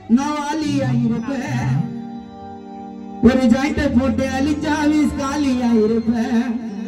நான் வாலியா இருப்பேன் ஒரு ஜாயிண்ட போட்டு அழிச்சா வீஸ் காலியா இருப்பேன்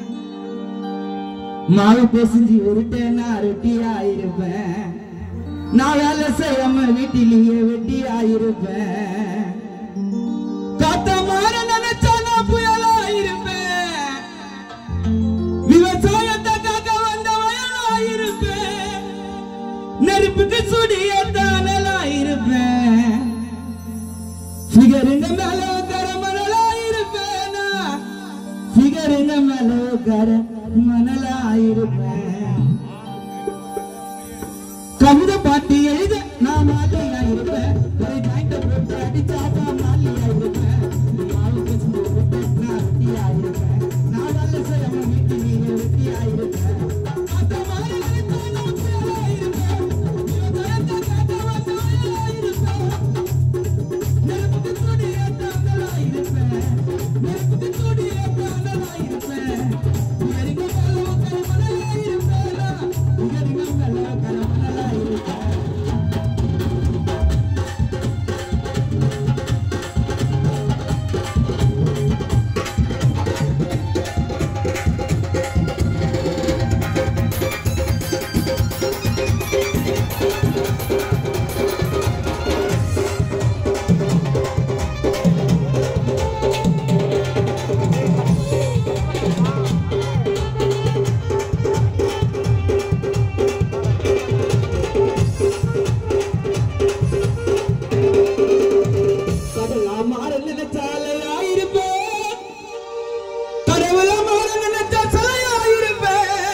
மாவு பிசைஞ்சு உருட்டேன் நான் ரொட்டியா இருப்பேன் நான் வேலை செய்யாம வீட்டிலேயே வெட்டியா இருப்பேன் காத்த மாற நினைச்சா நான் புயலா இருப்பேன் விவசாயத்தை காக்க வந்த வயலா இருப்பேன் நெருப்புக்கு சுடிய தானலா இருப்பேன் ஃபிகருங்க மேல உட்கார மணலா இருப்பேனா ஃபிகருங்க மேல உட்கார மணலா இருப்பேன் கவிதை பாட்டு எழுத நான் மாலையா இருப்பேன் ஒரு ஜாயிண்ட போட்டு அடிச்சாப்பா மாலையா இருப்பேன் மாவு பசங்க நான் வெட்டியா இருப்பேன் நான் வேலை செய்யாம வீட்டிலேயே வெட்டியா இருப்பேன் அந்த மாதிரி நினைத்தா நான் புயலா இருப்பேன் விவசாயத்தை காக்க வந்த வயலா இருப்பேன் நெருப்புக்கு சூடு ஏத்தாமலா இருப்பேன் நெருப்புக்கு சூடு ஏத்தாமலா இருப்பேன் உயரிங்க மேல உட்கார மணலா இருப்பேனா உயரிங்க மேல உட்கார மணலா இருப்பேன் கடலா மாற நினைச்சாலையா இருப்பேன் கடவுளா மாற நினைச்சா சிலையா இருப்பேன்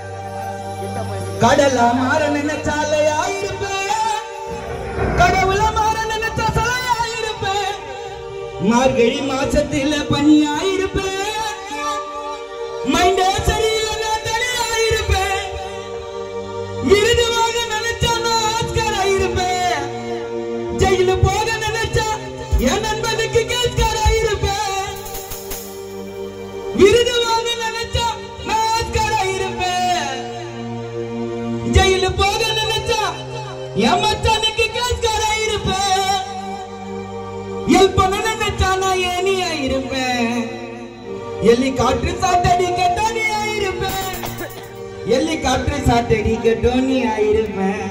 கடலா மாற நினைச்சாலையா இருப்பேன் கடவுளா மாற நினைச்சா சிலையா இருப்பேன் மார்கழி மாசத்தில பனியா இருப்பேன் மைண்டே சரியில்லை நான் தனியா இருப்பேன் விருது வாங்க நினைச்சா நான் ஆஸ்கரா இருப்பேன் ஜெயில போக நினைச்சா என் நண்பனுக்கு கேஸ்காரா இருப்பேன் விருது வாங்க நினைச்சா நான் ஆஸ்கரா இருப்பேன் ஜெயில போக நினைச்சா என் மச்சானுக்கு கேஸ்காரா இருப்பேன் ஹெல்ப் பண்ண நினைச்சா நான் ஏனியா இருப்பேன் எல்லி காற்று சாட்டடிக்க டோனியா இருப்பேன் எல்லி காற்று சாட்டடிக்க டோனியா இருப்பேன்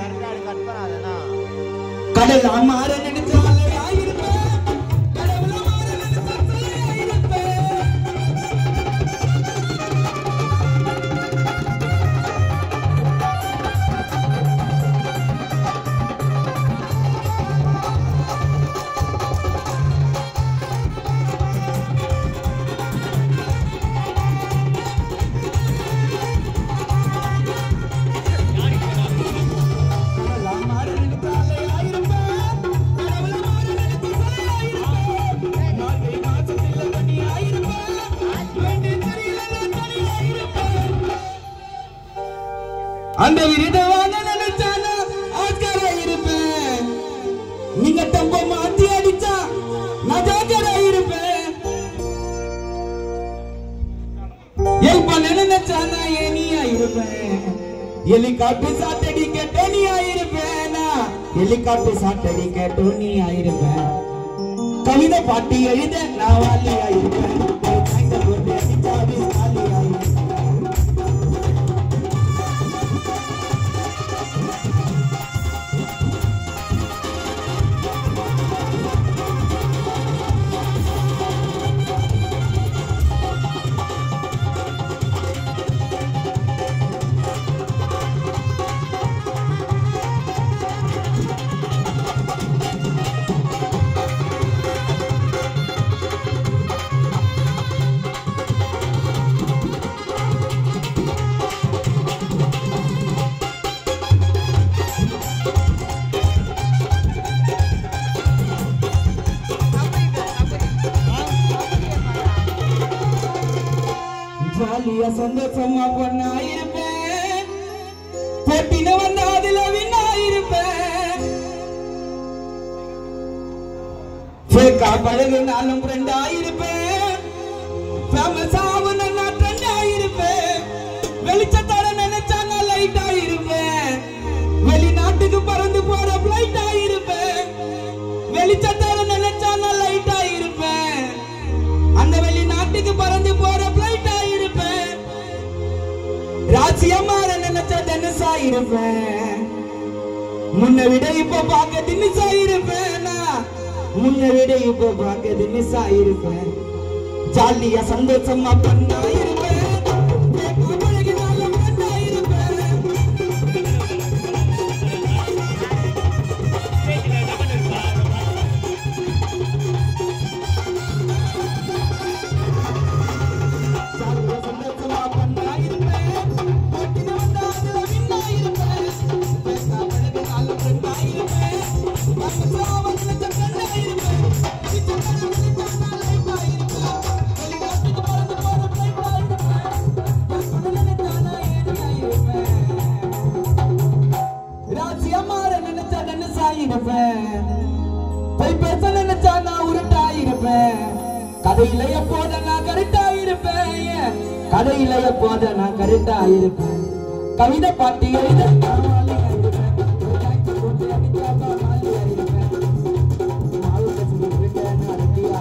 கடலா மாற நினைச்சாலையா இருப்பேன் கடவுளா மாற நினைச்சாலையா இருப்பேன் கடலா மாற நினைச்சாலையா இருப்பேன் கடவுளா மாற நினைச்சாலையா இருப்பேன் மார்கழி மாசத்துல பனியா இருப்பேன் வேண்டி தெரியல நான் தனியா இருப்பேன் அந்த விருத வாங்க நினைச்சானா ஆஸ்கரா இருப்பேன் நீங்க தம்ப மாத்தி அடிச்சா நான் ஜோக்கரா இருப்பேன் ஹெல்ப் பண்ண நினைச்சானா ஏனியா இருப்பேன் ஹெலிகாப்டர் சாட்டடிக்க டோனியா இருப்பேனா ஹெலிகாப்டர் சாட்டடிக்க டோனியா இருப்பேன் கவிதை பாட்டு எழுத நான் வாலியா இருப்பேன் ஒரு சாய்ந்த போட்டு அடிச்சா அது காலியா இருப்பேன் ஜாலியா சந்தோஷமா பொண்ணா இருப்பேன் போட்டின வந்த அதுல விண்ணா இருப்பேன் ஃபேக்கா பழகுனாலும் ஃப்ரெண்டா இருப்பேன் ஃபேமஸ் ஆகணும் நான் ட்ரெண்டா இருப்பேன் வெளிச்சத்தோட நினைச்சா நான் லைட்டா இருப்பேன் வெளிநாட்டுக்கு பறந்து போற பிளைட்டா இருப்பேன் இருப்பேன் முன்ன விட இப்ப பார்க்க தின்னிசா இருப்பேன் நான். முன்ன விட இப்ப பார்க்க தின்னிசா இருப்பேன் ஜாலியா சந்தோஷமா பண்ணா இருப்பேன் கேட்க பழகினாலும் பண்ணா இருப்பேன் ஜாலியா சந்தோஷமா பண்ணா இருப்பேன் போட்டின்னு வந்தா அதுல வின்னா இருப்பேன் கேட்க பழகினாலும் பண்ணா இருப்பேன் பக்கத்துல வந்து சக்கரா இருப்பேன் சிச்சக்கரா வந்து லைஃபா இருப்பேன் வெளிநாட்டுக்கு பறந்து போற ஃப்ளைட்டா இருப்பேன் கடலில் தானா ஏறியா இருப்பேன் ராசியமாற நினைச்சா நினைச்சா இருப்பேன் போய் பேச நினைச்சா நான் உருட்டா இருப்பேன் கதையில எப்போத நான் கரெக்டா இருப்பேன் ஏன்? கதையில எப்போத நான் கரெக்டா இருப்பேன் கவிதை பாட்டு எழுத நான் வாலியா இருப்பேன். ஒரு ஜாக்கெட் போட்டு அடிச்சா தான் வாலியா இருப்பேன். மாவு கசந்து விட்டேன், நான் ரெடியா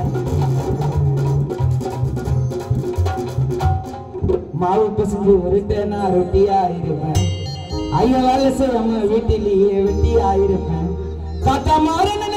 இருப்பேன். மாவு பசங்க உருட்டேனா ரொட்டியா இருப்பேன் ஐயா வேலை செய்யாம வீட்டிலேயே வெட்டியா இருப்பேன் காத்தா மாற